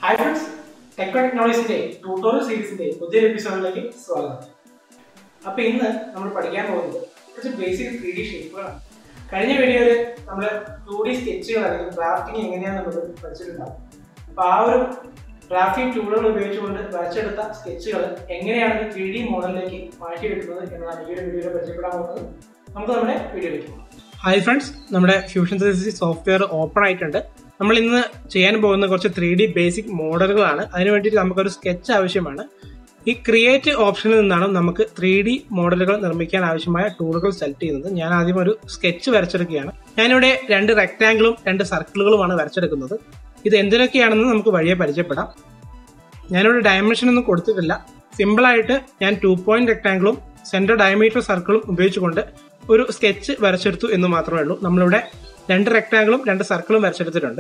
hi friends Techno ടെക്നോളജീസിന്റെ tutorial സീരീസിന്റെ പുതിയൊരു എപ്പിസോഡിലേക്ക് സ്വാഗതം അപ്പൊ ഇന്ന് നമ്മൾ പഠിക്കാൻ പോകുന്നത് കുറച്ച് ബേസിക് ത്രീ ഡി ഷേപ്പുകളാണ് കഴിഞ്ഞ വീഡിയോയിൽ നമ്മൾ ടു ഡി സ്കെച്ചുകൾ അല്ലെങ്കിൽ ഡ്രാഫ്റ്റിംഗ് എങ്ങനെയാണ് നമ്മൾ പഠിച്ചിട്ടുണ്ടാവും അപ്പൊ ആ ഒരു ഡ്രാഫ്റ്റിംഗ് ടൂളുകൾ ഉപയോഗിച്ചുകൊണ്ട് വരച്ചെടുത്ത സ്കെച്ചുകൾ എങ്ങനെയാണ് ത്രീ ഡി മോഡലിലേക്ക് മാറ്റിയെടുക്കുന്നത് എന്നതാണ് ഈ ഒരു വീഡിയോയിൽ പരിചയപ്പെടാൻ പോകുന്നത് നമുക്ക് നമ്മുടെ വീഡിയോയിലേക്ക് പോകാം ഹായ് ഫ്രണ്ട്സ് നമ്മുടെ ഫ്യൂഷൻ സോഫ്റ്റ്വെയർ ഓപ്പൺ ആയിട്ടുണ്ട് നമ്മൾ ഇന്ന് ചെയ്യാൻ പോകുന്ന കുറച്ച് ത്രീ ഡി ബേസിക് മോഡലുകളാണ് അതിന് വേണ്ടിയിട്ട് നമുക്കൊരു സ്കെച്ച് ആവശ്യമാണ് ഈ ക്രിയേറ്റ് ഓപ്ഷനിൽ നിന്നാണ് നമുക്ക് ത്രീ ഡി മോഡലുകൾ നിർമ്മിക്കാൻ ആവശ്യമായ ടൂളുകൾ സെലക്ട് ചെയ്യുന്നത് ഞാൻ ആദ്യം ഒരു സ്കെച്ച് വരച്ചെടുക്കുകയാണ് ഞാനിവിടെ രണ്ട് റെക്ടാങ്കിളും രണ്ട് സർക്കിളുകളുമാണ് വരച്ചെടുക്കുന്നത് ഇത് എന്തിനൊക്കെയാണെന്ന് നമുക്ക് വഴിയെ പരിചയപ്പെടാം ഞാനിവിടെ ഡയമെൻഷൻ ഒന്നും കൊടുത്തിട്ടില്ല സിമ്പിളായിട്ട് ഞാൻ ടു പോയിന്റ് റെക്ടാങ്കിളും സെന്റർ ഡയമീറ്റർ സർക്കിളും ഉപയോഗിച്ചുകൊണ്ട് ഒരു സ്കെച്ച് വരച്ചെടുത്തു എന്ന് മാത്രമേ ഉള്ളൂ നമ്മളിവിടെ രണ്ട് റെക്ടാങ്കിളും രണ്ട് സർക്കിളും വരച്ചെടുത്തിട്ടുണ്ട്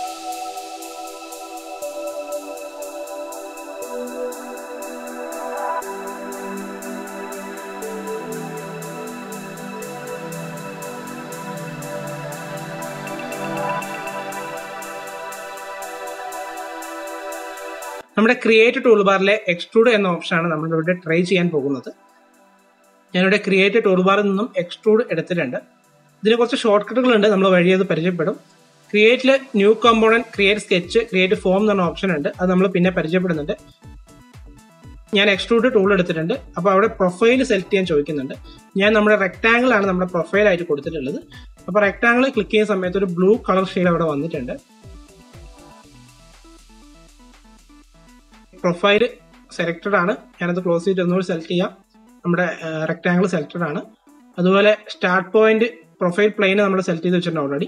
നമ്മുടെ ക്രിയേറ്റ് ടൂൾ ബാറിലെ എക്സ്ട്രൂഡ് എന്ന ഓപ്ഷനാണ് നമ്മളിവിടെ ട്രൈ ചെയ്യാൻ പോകുന്നത് ഞാനിവിടെ ക്രിയേറ്റ് ടൂൾ ബാറിൽ നിന്നും എക്സ്ട്രൂഡ് എടുത്തിട്ടുണ്ട് ഇതിന് കുറച്ച് ഷോർട്ട് കട്ടുകളുണ്ട് നമ്മൾ വഴി അത് പരിചയപ്പെടും ക്രിയേറ്റിൽ new component create sketch create form എന്ന് പറഞ്ഞ ഓപ്ഷൻ ഉണ്ട് അത് നമ്മൾ പിന്നെ പരിചയപ്പെടുന്നുണ്ട് ഞാൻ എക്സ്ട്രൂഡ് ടൂൾ എടുത്തിട്ടുണ്ട് അപ്പോൾ അവിടെ പ്രൊഫൈൽ സെലക്ട് ചെയ്യാൻ ചോദിക്കുന്നുണ്ട് ഞാൻ നമ്മുടെ റെക്ടാങ്കിൾ ആണ് നമ്മുടെ പ്രൊഫൈൽ ആയിട്ട് കൊടുത്തിട്ടുള്ളത് അപ്പോൾ റെക്ടാങ്കിൾ ക്ലിക്ക് ചെയ്യുന്ന സമയത്ത് ഒരു ബ്ലൂ കളർ ഷെയ്ഡ് അവിടെ വന്നിട്ടുണ്ട് പ്രൊഫൈൽ സെലക്റ്റഡ് ആണ് ഞാനത് ക്ലോസ് ചെയ്തിട്ട് ഒന്നുകൂടി സെലക്ട് ചെയ്യാം നമ്മുടെ റെക്ടാങ്കിൾ സെലക്റ്റഡ് ആണ് അതുപോലെ സ്റ്റാർട്ട് പോയിന്റ് പ്രൊഫൈൽ പ്ലെയിൻ നമ്മൾ സെലക്ട് ചെയ്ത് വെച്ചിട്ടുണ്ട് ഓൾറെഡി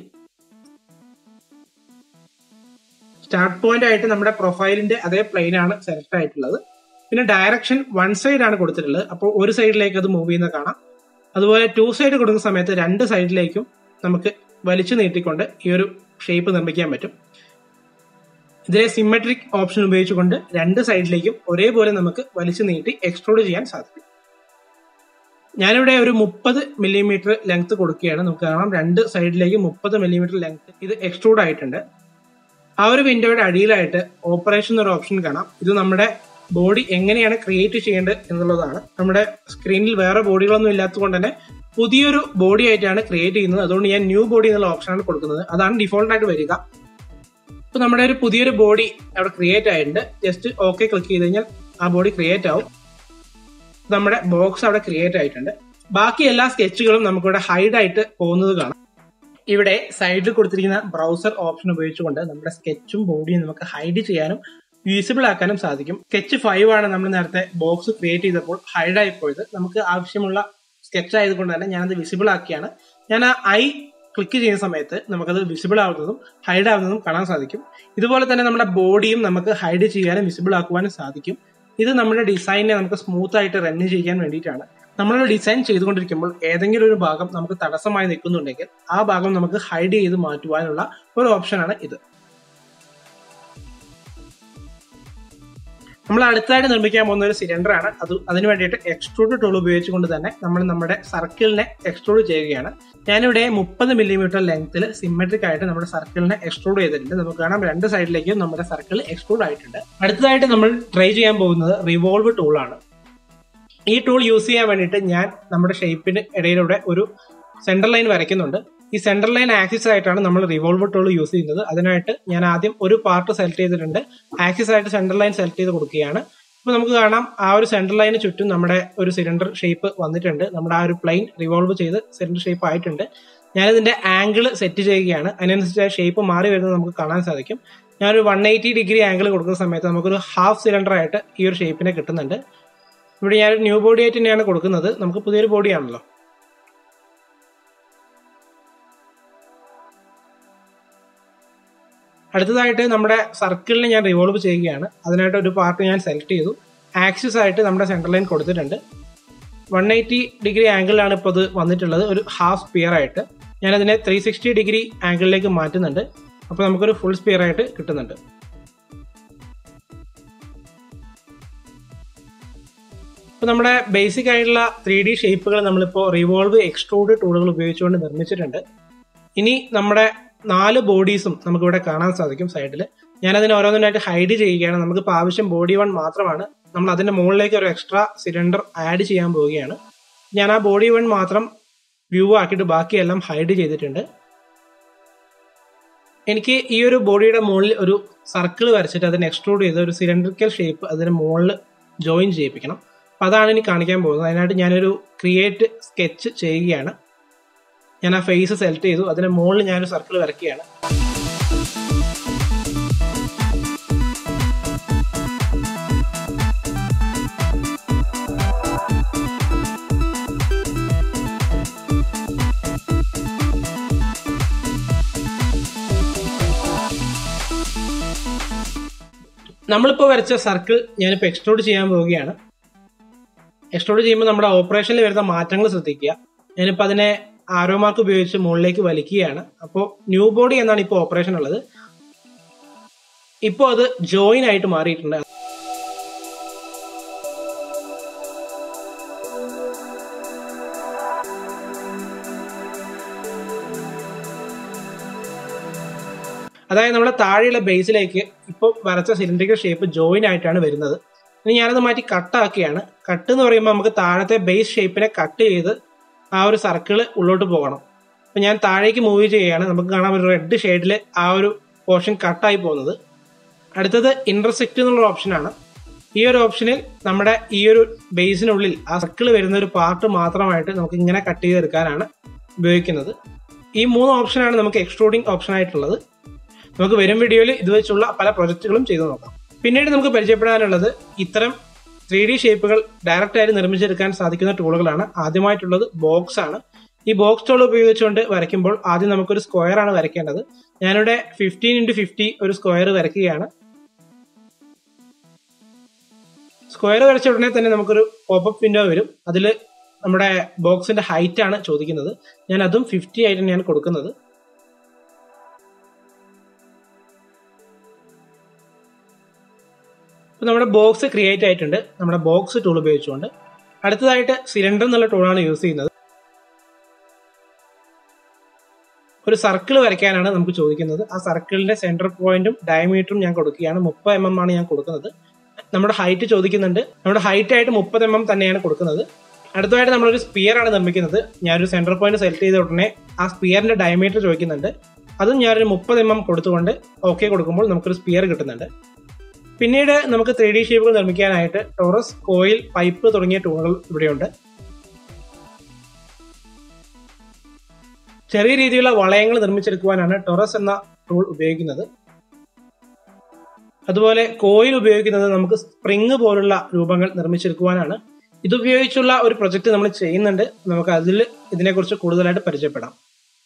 സ്റ്റാർട്ട് പോയിന്റ് ആയിട്ട് നമ്മുടെ പ്രൊഫൈലിന്റെ അതേ പ്ലെയിൻ ആണ് സെലക്ട് ആയിട്ടുള്ളത് പിന്നെ ഡയറക്ഷൻ വൺ സൈഡ് ആണ് കൊടുത്തിട്ടുള്ളത് അപ്പോൾ ഒരു സൈഡിലേക്ക് അത് മൂവ് ചെയ്യുന്നത് കാണാം അതുപോലെ ടു സൈഡ് കൊടുക്കുന്ന സമയത്ത് രണ്ട് സൈഡിലേക്കും നമുക്ക് വലിച്ചു നീട്ടിക്കൊണ്ട് ഈ ഒരു ഷേപ്പ് നിർമ്മിക്കാൻ പറ്റും ഇതിലെ സിമെട്രിക് ഓപ്ഷൻ ഉപയോഗിച്ചുകൊണ്ട് രണ്ട് സൈഡിലേക്കും ഒരേപോലെ നമുക്ക് വലിച്ചു നീട്ടി എക്സ്ട്രോഡ് ചെയ്യാൻ സാധിക്കും ഞാനിവിടെ ഒരു മുപ്പത് മില്ലിമീറ്റർ ലെങ്ത് കൊടുക്കുകയാണ് നമുക്ക് കാണാം രണ്ട് സൈഡിലേക്ക് മുപ്പത് മില്ലിമീറ്റർ ലെങ്ത് ഇത് എക്സ്ട്രൂഡ് ആയിട്ടുണ്ട് ആ ഒരു വിൻഡോയുടെ അടിയിലായിട്ട് ഓപ്പറേഷൻ എന്നൊരു ഓപ്ഷൻ കാണാം ഇത് നമ്മുടെ ബോഡി എങ്ങനെയാണ് ക്രിയേറ്റ് ചെയ്യേണ്ടത് എന്നുള്ളതാണ് നമ്മുടെ സ്ക്രീനിൽ വേറെ ബോഡികളൊന്നും ഇല്ലാത്തതുകൊണ്ട് തന്നെ പുതിയൊരു ബോഡി ആയിട്ടാണ് ക്രിയേറ്റ് ചെയ്യുന്നത് അതുകൊണ്ട് ഞാൻ ന്യൂ ബോഡി എന്നുള്ള ഓപ്ഷനാണ് കൊടുക്കുന്നത് അതാണ് ഡിഫോൾട്ട് ആയിട്ട് വരിക ഇപ്പൊ നമ്മുടെ ഒരു പുതിയൊരു ബോഡി അവിടെ ക്രിയേറ്റ് ആയിട്ടുണ്ട് ജസ്റ്റ് ഓക്കെ ക്ലിക്ക് ചെയ്ത് കഴിഞ്ഞാൽ ആ ബോഡി ക്രിയേറ്റ് ആവും നമ്മുടെ ബോക്സ് അവിടെ ക്രിയേറ്റ് ആയിട്ടുണ്ട് ബാക്കി എല്ലാ സ്കെച്ചുകളും നമുക്കിവിടെ ഹൈഡ് ആയിട്ട് പോകുന്നത് കാണാം ഇവിടെ സൈഡിൽ കൊടുത്തിരിക്കുന്ന ബ്രൗസർ ഓപ്ഷൻ ഉപയോഗിച്ചുകൊണ്ട് നമ്മുടെ സ്കെച്ചും ബോഡിയും നമുക്ക് ഹൈഡ് ചെയ്യാനും വിസിബിൾ ആക്കാനും സാധിക്കും സ്കെച്ച് ഫൈവ് ആണ് നമ്മൾ നേരത്തെ ബോക്സ് ക്രിയേറ്റ് ചെയ്തപ്പോൾ ഹൈഡ് ആയി പോയത് നമുക്ക് ആവശ്യമുള്ള സ്കെച്ച് ആയതുകൊണ്ട് തന്നെ ഞാനത് വിസിബിൾ ആക്കിയാണ് ഞാൻ ആ ഐ ക്ലിക്ക് ചെയ്യുന്ന സമയത്ത് നമുക്കത് വിസിബിൾ ആവുന്നതും ഹൈഡ് ആവുന്നതും കാണാൻ സാധിക്കും ഇതുപോലെ തന്നെ നമ്മുടെ ബോഡിയും നമുക്ക് ഹൈഡ് ചെയ്യാനും വിസിബിൾ ആക്കുവാനും സാധിക്കും ഇത് നമ്മുടെ ഡിസൈനിനെ നമുക്ക് സ്മൂത്ത് ആയിട്ട് റൺ ചെയ്യാൻ വേണ്ടിയിട്ടാണ് നമ്മളൊരു ഡിസൈൻ ചെയ്തുകൊണ്ടിരിക്കുമ്പോൾ ഏതെങ്കിലും ഒരു ഭാഗം നമുക്ക് തടസ്സമായി നിൽക്കുന്നുണ്ടെങ്കിൽ ആ ഭാഗം നമുക്ക് ഹൈഡ് ചെയ്ത് മാറ്റുവാനുള്ള ഒരു ഓപ്ഷനാണ് ഇത് നമ്മൾ അടുത്തായിട്ട് നിർമ്മിക്കാൻ പോകുന്ന ഒരു സിലിണ്ടർ ആണ് അത് അതിന് വേണ്ടിയിട്ട് എക്സ്ട്രൂഡ് ടൂൾ ഉപയോഗിച്ചുകൊണ്ട് തന്നെ നമ്മൾ നമ്മുടെ സർക്കിളിനെ എക്സ്ട്രൂഡ് ചെയ്യുകയാണ് ഞാനിവിടെ മുപ്പത് മില്ലിമീറ്റർ ലെങ്ത്തിൽ സിമെട്രിക് ആയിട്ട് നമ്മുടെ സർക്കിളിനെ എക്സ്ട്രൂഡ് ചെയ്തിട്ടുണ്ട് നമുക്ക് കാണാം രണ്ട് സൈഡിലേക്കും നമ്മുടെ സർക്കിൾ എക്സ്ട്രൂഡ് ആയിട്ടുണ്ട് അടുത്തതായിട്ട് നമ്മൾ ട്രൈ ചെയ്യാൻ പോകുന്നത് റിവോൾവ് ടൂൾ ആണ് ഈ ടൂൾ യൂസ് ചെയ്യാൻ വേണ്ടിയിട്ട് ഞാൻ നമ്മുടെ ഷേപ്പിന് ഇടയിലൂടെ ഒരു സെന്റർ ലൈൻ വരയ്ക്കുന്നുണ്ട് ഈ സെന്റർ ലൈൻ ആക്സിസ് ആയിട്ടാണ് നമ്മൾ റിവോൾവ് ടൂൾ യൂസ് ചെയ്യുന്നത് അതിനായിട്ട് ഞാൻ ആദ്യം ഒരു പാർട്ട് സെലക്ട് ചെയ്തിട്ടുണ്ട് ആക്സിസ് ആയിട്ട് സെന്റർ ലൈൻ സെലക്ട് ചെയ്ത് കൊടുക്കുകയാണ് അപ്പോൾ നമുക്ക് കാണാം ആ ഒരു സെന്റർ ലൈന് ചുറ്റും നമ്മുടെ ഒരു സിലിണ്ടർ ഷേപ്പ് വന്നിട്ടുണ്ട് നമ്മുടെ ആ ഒരു പ്ലെയിൻ റിവോൾവ് ചെയ്ത് സിലിണ്ടർ ഷേപ്പ് ആയിട്ടുണ്ട് ഞാനിതിന്റെ ആംഗിൾ സെറ്റ് ചെയ്യുകയാണ് അതിനനുസരിച്ച് ആ ഷേപ്പ് മാറി വരുന്നത് നമുക്ക് കാണാൻ സാധിക്കും ഞാനൊരു വൺ എയ്റ്റി ഡിഗ്രി ആംഗിൾ കൊടുക്കുന്ന സമയത്ത് നമുക്കൊരു ഹാഫ് സിലിണ്ടർ ആയിട്ട് ഈ ഒരു ഷേപ്പിനെ കിട്ടുന്നുണ്ട് ഇവിടെ ഞാനൊരു ന്യൂ ബോഡി ആയിട്ട് തന്നെയാണ് കൊടുക്കുന്നത് നമുക്ക് പുതിയൊരു ബോഡിയാണല്ലോ അടുത്തതായിട്ട് നമ്മുടെ സർക്കിളിനെ ഞാൻ റിവോൾവ് ചെയ്യുകയാണ് അതിനായിട്ട് ഒരു പാർട്ട് ഞാൻ സെലക്ട് ചെയ്തു ആക്സിസ് ആയിട്ട് നമ്മുടെ സെൻട്രൽ ലൈൻ കൊടുത്തിട്ടുണ്ട് വൺ എയ്റ്റി ഡിഗ്രി ആംഗിളിലാണ് ഇപ്പോൾ ഇത് വന്നിട്ടുള്ളത് ഒരു ഹാഫ് സ്പിയർ ആയിട്ട് ഞാനതിനെ ത്രീ സിക്സ്റ്റി ഡിഗ്രി ആംഗിളിലേക്ക് മാറ്റുന്നുണ്ട് അപ്പോൾ നമുക്കൊരു ഫുൾ സ്പിയർ ആയിട്ട് കിട്ടുന്നുണ്ട് അപ്പോൾ നമ്മുടെ ബേസിക് ആയിട്ടുള്ള ത്രീ ഡി ഷേപ്പുകൾ നമ്മളിപ്പോൾ റിവോൾവ് എക്സ്ട്രൂഡ് ടൂളുകൾ ഉപയോഗിച്ചുകൊണ്ട് നിർമ്മിച്ചിട്ടുണ്ട് ഇനി നമ്മുടെ നാല് ബോഡീസും നമുക്കിവിടെ കാണാൻ സാധിക്കും സൈഡിൽ ഞാനതിന് ഓരോന്നിനായിട്ട് ഹൈഡ് ചെയ്യുകയാണ് നമുക്കിപ്പോൾ ആവശ്യം ബോഡി വൺ മാത്രമാണ് നമ്മൾ അതിൻ്റെ മുകളിലേക്ക് ഒരു എക്സ്ട്രാ സിലിണ്ടർ ആഡ് ചെയ്യാൻ പോവുകയാണ് ഞാൻ ആ ബോഡി വൺ മാത്രം വ്യൂ ആക്കിയിട്ട് ബാക്കിയെല്ലാം ഹൈഡ് ചെയ്തിട്ടുണ്ട് എനിക്ക് ഈ ഒരു ബോഡിയുടെ മുകളിൽ ഒരു സർക്കിൾ വരച്ചിട്ട് അതിനെ എക്സ്ട്രൂഡ് ചെയ്ത് ഒരു സിലിണ്ടറിക്കൽ ഷേപ്പ് അതിന് മുകളിൽ ജോയിൻ ചെയ്യിപ്പിക്കണം അപ്പം അതാണ് ഇനി കാണിക്കാൻ പോകുന്നത് അതിനായിട്ട് ഞാനൊരു ക്രിയേറ്റ് സ്കെച്ച് ചെയ്യുകയാണ് ഞാൻ ആ ഫേസ് സെലക്ട് ചെയ്തു അതിന് മുകളിൽ ഞാനൊരു സർക്കിൾ വരയ്ക്കുകയാണ് നമ്മളിപ്പോൾ വരച്ച സർക്കിൾ ഞാനിപ്പോൾ എക്സ്ട്രോഡ് ചെയ്യാൻ പോവുകയാണ് എക്സ്ട്രോഡ് ചെയ്യുമ്പോൾ നമ്മുടെ ഓപ്പറേഷനിൽ വരുന്ന മാറ്റങ്ങൾ ശ്രദ്ധിക്കുക ഞാനിപ്പോൾ അതിനെ ആരോ മാർക്ക് ഉപയോഗിച്ച് മുകളിലേക്ക് വലിക്കുകയാണ് അപ്പോൾ ന്യൂ ബോഡി എന്നാണ് ഇപ്പോൾ ഓപ്പറേഷൻ ഉള്ളത് ഇപ്പോൾ അത് ജോയിൻ ആയിട്ട് മാറിയിട്ടുണ്ട് അതായത് നമ്മുടെ താഴെയുള്ള ബേസിലേക്ക് ഇപ്പോൾ വരച്ച സിലിണ്ടറിക്കൽ ഷേപ്പ് ജോയിൻ ആയിട്ടാണ് വരുന്നത് ഇനി ഞാനത് മാറ്റി കട്ടാക്കുകയാണ് കട്ട് എന്ന് പറയുമ്പോൾ നമുക്ക് താഴത്തെ ബേസ് ഷേപ്പിനെ കട്ട് ചെയ്ത് ആ ഒരു സർക്കിള് ഉള്ളോട്ട് പോകണം അപ്പം ഞാൻ താഴേക്ക് മൂവ് ചെയ്യുകയാണ് നമുക്ക് കാണാം ഒരു റെഡ് ഷെയ്ഡിൽ ആ ഒരു പോർഷൻ കട്ടായി പോകുന്നത് അടുത്തത് ഇന്റർസെക്റ്റ് എന്നുള്ള ഓപ്ഷനാണ് ഈ ഒരു ഓപ്ഷനിൽ നമ്മുടെ ഈ ഒരു ബേസിനുള്ളിൽ ആ സർക്കിൾ വരുന്ന ഒരു പാർട്ട് മാത്രമായിട്ട് നമുക്ക് ഇങ്ങനെ കട്ട് ചെയ്തെടുക്കാനാണ് ഉപയോഗിക്കുന്നത് ഈ മൂന്ന് ഓപ്ഷനാണ് നമുക്ക് എക്സ്ട്രൂഡിംഗ് ഓപ്ഷൻ ആയിട്ടുള്ളത് നമുക്ക് വരും വീഡിയോയിൽ ഇത് വെച്ചുള്ള പല പ്രൊജക്റ്റുകളും ചെയ്തു നോക്കാം പിന്നീട് നമുക്ക് പരിചയപ്പെടാനുള്ളത് ഇത്തരം ത്രീ ഡി ഷേപ്പുകൾ ഡയറക്റ്റ് ആയിട്ട് നിർമ്മിച്ചെടുക്കാൻ സാധിക്കുന്ന ടൂളുകളാണ് ആദ്യമായിട്ടുള്ളത് ബോക്സ് ആണ് ഈ ബോക്സ് ടൂൾ ഉപയോഗിച്ചുകൊണ്ട് വരയ്ക്കുമ്പോൾ ആദ്യം നമുക്കൊരു സ്ക്വയർ ആണ് വരയ്ക്കേണ്ടത് ഞാനിവിടെ ഫിഫ്റ്റീൻ ഇൻറ്റു ഫിഫ്റ്റി ഒരു സ്ക്വയർ വരയ്ക്കുകയാണ് സ്ക്വയർ വരച്ച ഉടനെ തന്നെ നമുക്കൊരു പോപ്പപ്പ് വിൻഡോ വരും അതിൽ നമ്മുടെ ബോക്സിന്റെ ഹൈറ്റ് ആണ് ചോദിക്കുന്നത് ഞാൻ അതും ഫിഫ്റ്റി ആയിട്ട് തന്നെയാണ് കൊടുക്കുന്നത് ഇപ്പൊ നമ്മുടെ ബോക്സ് ക്രിയേറ്റ് ആയിട്ടുണ്ട് നമ്മുടെ ബോക്സ് ടൂൾ ഉപയോഗിച്ചുകൊണ്ട് അടുത്തതായിട്ട് സിലിണ്ടർ എന്നുള്ള ടൂളാണ് യൂസ് ചെയ്യുന്നത് ഒരു സർക്കിൾ വരയ്ക്കാനാണ് നമുക്ക് ചോദിക്കുന്നത് ആ സർക്കിളിന്റെ സെന്റർ പോയിന്റും ഡയമീറ്ററും ഞാൻ കൊടുക്കുകയാണ് മുപ്പത് എം എം ആണ് ഞാൻ കൊടുക്കുന്നത് നമ്മുടെ ഹൈറ്റ് ചോദിക്കുന്നുണ്ട് നമ്മുടെ ഹൈറ്റ് ആയിട്ട് മുപ്പത് എം എം തന്നെയാണ് കൊടുക്കുന്നത് അടുത്തതായിട്ട് നമ്മളൊരു സ്പിയർ ആണ് നിർമ്മിക്കുന്നത് ഞാനൊരു സെന്റർ പോയിന്റ് സെലക്ട് ചെയ്ത ഉടനെ ആ സ്പിയറിന്റെ ഡയമീറ്റർ ചോദിക്കുന്നുണ്ട് അതും ഞാനൊരു മുപ്പത് എം എം കൊടുത്തുകൊണ്ട് ഓക്കെ കൊടുക്കുമ്പോൾ നമുക്കൊരു സ്പിയർ കിട്ടുന്നുണ്ട് പിന്നീട് നമുക്ക് ത്രീ ഡി ഷേപ്പുകൾ നിർമ്മിക്കാനായിട്ട് ടോറസ് കോയിൽ പൈപ്പ് തുടങ്ങിയ ടൂളുകൾ ഇവിടെയുണ്ട് ചെറിയ രീതിയിലുള്ള വളയങ്ങൾ നിർമ്മിച്ചെടുക്കുവാനാണ് ടൊറസ് എന്ന ടൂൾ ഉപയോഗിക്കുന്നത് അതുപോലെ കോയിൽ ഉപയോഗിക്കുന്നത് നമുക്ക് സ്പ്രിങ് പോലുള്ള രൂപങ്ങൾ നിർമ്മിച്ചെടുക്കുവാനാണ് ഇതുപയോഗിച്ചുള്ള ഒരു പ്രൊജക്ട് നമ്മൾ ചെയ്യുന്നുണ്ട് നമുക്ക് അതിൽ ഇതിനെക്കുറിച്ച് കൂടുതലായിട്ട് പരിചയപ്പെടാം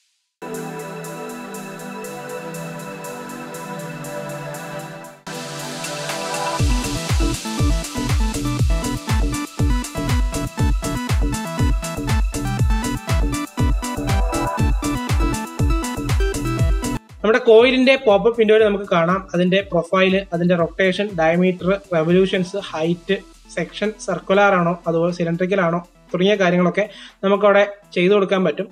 നമ്മുടെ കോയിലിന്റെ പോപ്പപ്പ് വിൻഡോയിൽ നമുക്ക് കാണാം അതിന്റെ പ്രൊഫൈല് അതിന്റെ rotation diameter revolutions height section circular ആണോ അതുപോലെ സിലിണ്ടറിക്കൽ ആണോ തുടങ്ങിയ കാര്യങ്ങളൊക്കെ നമുക്കവിടെ ചെയ്തു കൊടുക്കാൻ പറ്റും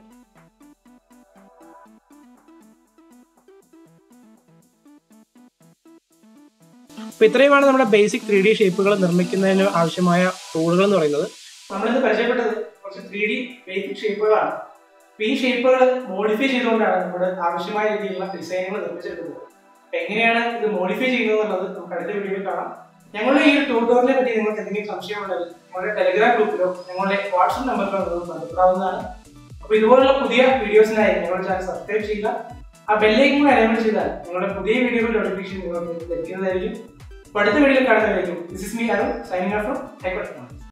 അപ്പൊ ഇത്രയുമാണ് നമ്മുടെ ബേസിക് ത്രീ ഡി ഷേപ്പുകൾ നിർമ്മിക്കുന്നതിന് ആവശ്യമായ ടൂളുകൾ എന്ന് പറയുന്നത് നമ്മളിന്ന് പരിചയപ്പെട്ടത് കുറച്ച് ത്രീ ഡി ബേസിക് ഷേപ്പുകളാണ് അപ്പൊ ഈ ഷേപ്പുകൾ മോഡിഫൈ ചെയ്തുകൊണ്ടാണ് നമ്മുടെ ആവശ്യമായ രീതിയിലുള്ള ഡിസൈനുകൾ നിർമ്മിച്ചെടുക്കുന്നത് അപ്പൊ എങ്ങനെയാണ് ഇത് മോഡിഫൈ ചെയ്യുന്നത് എന്നുള്ളത് നമുക്ക് അടുത്ത വീഡിയോയിൽ കാണാം ഞങ്ങളുടെ ഈ ഒരു ട്യൂട്ടോറിയലിനെ പറ്റി നിങ്ങൾക്ക് എന്തെങ്കിലും സംശയമുണ്ടെങ്കിൽ ഞങ്ങളുടെ ടെലിഗ്രാം ഗ്രൂപ്പിലോ ഞങ്ങളുടെ വാട്സപ്പ് നമ്പറിലോ നിങ്ങൾക്ക് ബന്ധപ്പെടാവുന്നതാണ് അപ്പൊ ഇതുപോലുള്ള പുതിയ വീഡിയോസിനായി ഞങ്ങളുടെ ചാനൽ സബ്സ്ക്രൈബ് ചെയ്യുക ആ ബെല്ലേക്ക് കൂടെ എനേബിൾ ചെയ്താൽ ഞങ്ങളുടെ പുതിയ വീഡിയോകളുടെ നോട്ടിഫിക്കേഷൻ നിങ്ങൾക്ക് ലഭിക്കുന്നതായിരിക്കും അപ്പൊ അടുത്ത വീഡിയോയിൽ കാണുന്നതായിരിക്കും this is me Arun signing off from High Court